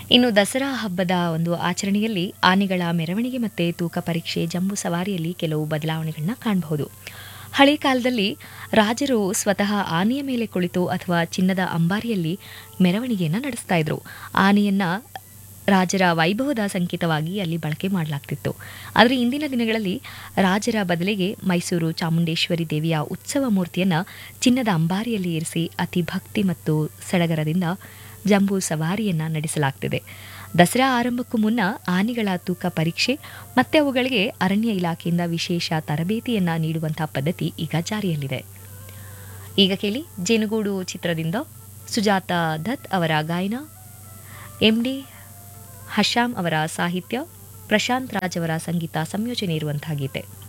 ಇನ್ನು ದಸರಾ ಹಬ್ಬದ ಒಂದು ಆಚರಣೆಯಲ್ಲಿ ಆನೆಗಳ ಮೆರವಣಿಗೆ ಮತ್ತು ತೂಕ ಪರೀಕ್ಷೆ ಜಂಬೂ ಸವಾರಿಯಲ್ಲಿ ಕೆಲವು ಬದಲಾವಣೆಗಳನ್ನ ಕಾಣಬಹುದು ಹಳೆ ಕಾಲದಲ್ಲಿ ರಾಜರು ಸ್ವತಃ ಆನೆಯ ಮೇಲೆ ಕುಳಿತು ಅಥವಾ ಚಿನ್ನದ ಅಂಬಾರಿಯಲ್ಲಿ ಮೆರವಣಿಗೆಯನ್ನು ನಡೆಸ್ತಾ ಇದ್ರು ಆನೆಯನ್ನ ರಾಜರ ವೈಭವದ ಸಂಕೇತವಾಗಿ ಅಲ್ಲಿ ಬಳಕೆ ಮಾಡಲಾಗ್ತಿತ್ತು ಆದರೆ ಇಂದಿನ ದಿನಗಳಲ್ಲಿ ರಾಜರ ಬದಲಿಗೆ ಮೈಸೂರು ಚಾಮುಂಡೇಶ್ವರಿ ದೇವಿಯ ಉತ್ಸವ ಮೂರ್ತಿಯನ್ನು ಚಿನ್ನದ ಅಂಬಾರಿಯಲ್ಲಿ ಇರಿಸಿ ಅತಿ ಭಕ್ತಿ ಮತ್ತು ಸಡಗರದಿಂದ ಜಂಬೂ ಸವಾರಿಯನ್ನು ನಡೆಸಲಾಗ್ತಿದೆ ದಸರಾ ಆರಂಭಕ್ಕೂ ಮುನ್ನ ಆನೆಗಳ ತೂಕ ಪರೀಕ್ಷೆ ಮತ್ತೆ ಅವುಗಳಿಗೆ ಅರಣ್ಯ ಇಲಾಖೆಯಿಂದ ವಿಶೇಷ ತರಬೇತಿಯನ್ನ ನೀಡುವಂತಹ ಪದ್ಧತಿ ಈಗ ಜಾರಿಯಲ್ಲಿದೆ ಈಗ ಕೇಳಿ ಜೇನುಗೂಡು ಚಿತ್ರದಿಂದ ಸುಜಾತ ದತ್ ಅವರ ಗಾಯನ ಎಂಡಿ ಹಶಾಮ್ ಅವರ ಸಾಹಿತ್ಯ ಪ್ರಶಾಂತ್ ರಾಜ್ ಅವರ ಸಂಗೀತ ಸಂಯೋಜನೆ ಇರುವಂತಹ ಗೀತೆ